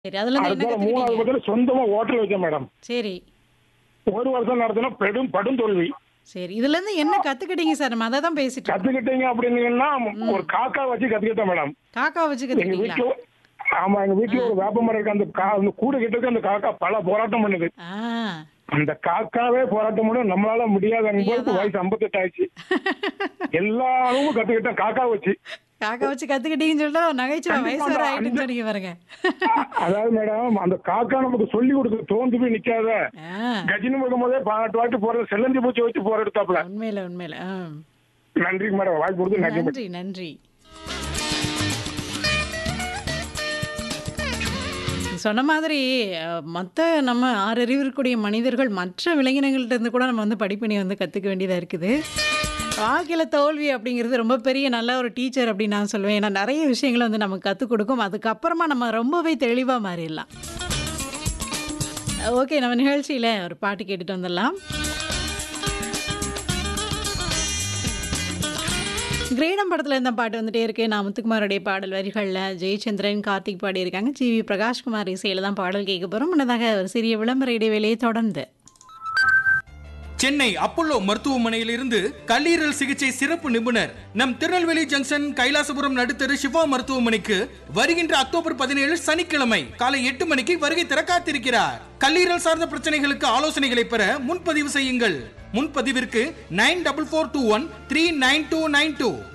சரி அதுல இருந்து என்ன அடுத்த மூணாவது கத்துக்கிட்டீங்க பக்கத்துல சொந்தமா ஹோட்டல் வச்சேன் மேடம் சரி ஒரு வருஷம் நடத்தின பெரும் படும் தோல்வி சரி இதுல இருந்து என்ன கத்துக்கிட்டீங்க சார் நம்ம அதை தான் பேசிட்டு இருக்கோம். கத்துக்கிட்டீங்க அப்படின்னீங்கன்னா ஒரு காக்கா வச்சு கத்துக்கிட்டேன் மேடம் காக்கா வச்சு எங்க கத்துக்கிட்டீங்களா வீட்டுல ஆமா எங்க வீட்டுல ஒரு வேப்ப மரம் இருக்கு அந்த கா அந்த கூடு கிட்டக்கு அந்த காக்கா பல போராட்டம் பண்ணுது ஆ அந்த காக்காவே போராட்டம் பண்ண நம்மளால முடியாதுங்க போது வயசு ஐம்பத்தெட்டு ஆயிடுச்சு எல்லா அளவும் கத்துக்கிட்டேன் காக்கா வச்சு காக்கா வச்சு கத்துக்கிட்டீங்கன்னு சொல்லிட்டு ஒரு நகைச்சுவை கண்டிப்பா வயசு வர அந்த- ஆயிட்டுன்னு சொன்னீங்க பாருங்க அதாவது மேடம் அந்த காக்கா நமக்கு சொல்லி கொடுக்க தோந்து போய் நிக்காத ஆ, கஜினி முகம் போதே பதினெட்டு வாட்டி போறது செல்லஞ்சி பூச்சி வச்சு போற எடுத்தாப்ல உண்மையில உண்மையில ஆ. நன்றி மேடம் வாய்ப்பு கொடுத்து நன்றி மேடம் நன்றி நன்றி சொன்ன மாதிரி மற்ற நம்ம ஆறறிவு இருக்கக்கூடிய மனிதர்கள் மற்ற விலங்கினங்கள்ட்ட இருந்து கூட நம்ம வந்து படிப்பினை வந்து கற்றுக்க வேண்டியதாக இருக்குது வாழ்க்கையில் தோல்வி அப்படிங்கிறது ரொம்ப பெரிய நல்ல ஒரு டீச்சர் அப்படின்னு நான் சொல்லுவேன் ஏன்னா நிறைய விஷயங்களை வந்து நமக்கு கற்றுக் கொடுக்கும் அதுக்கப்புறமா நம்ம ரொம்பவே தெளிவாக மாறிடலாம் ஓகே நம்ம நிகழ்ச்சியில் ஒரு பாட்டு கேட்டுட்டு வந்துடலாம் கிரீடம் படத்தில் இருந்த பாட்டு வந்துட்டே இருக்கு நான் முத்துக்குமாரோடைய பாடல் வரிகளில் ஜெயச்சந்திரன் கார்த்திக் பாடியிருக்காங்க ஜி வி பிரகாஷ்குமார் இசையில் தான் பாடல் கேட்க போகிறோம் முன்னதாக ஒரு சிறிய விளம்பர இடைவேளையை தொடர்ந்து சென்னை அப்போலோ மருத்துவமனையிலிருந்து கல்லீரல் சிகிச்சை சிறப்பு நிபுணர் நம் திருநெல்வேலி ஜங்ஷன் கைலாசபுரம் நடுத்தரு சிவா மருத்துவமனைக்கு வருகின்ற அக்டோபர் பதினேழு சனிக்கிழமை காலை எட்டு மணிக்கு வருகை தர காத்திருக்கிறார் கல்லீரல் சார்ந்த பிரச்சனைகளுக்கு ஆலோசனைகளை பெற முன்பதிவு செய்யுங்கள் முன்பதிவிற்கு nine double four two one three nine two nine two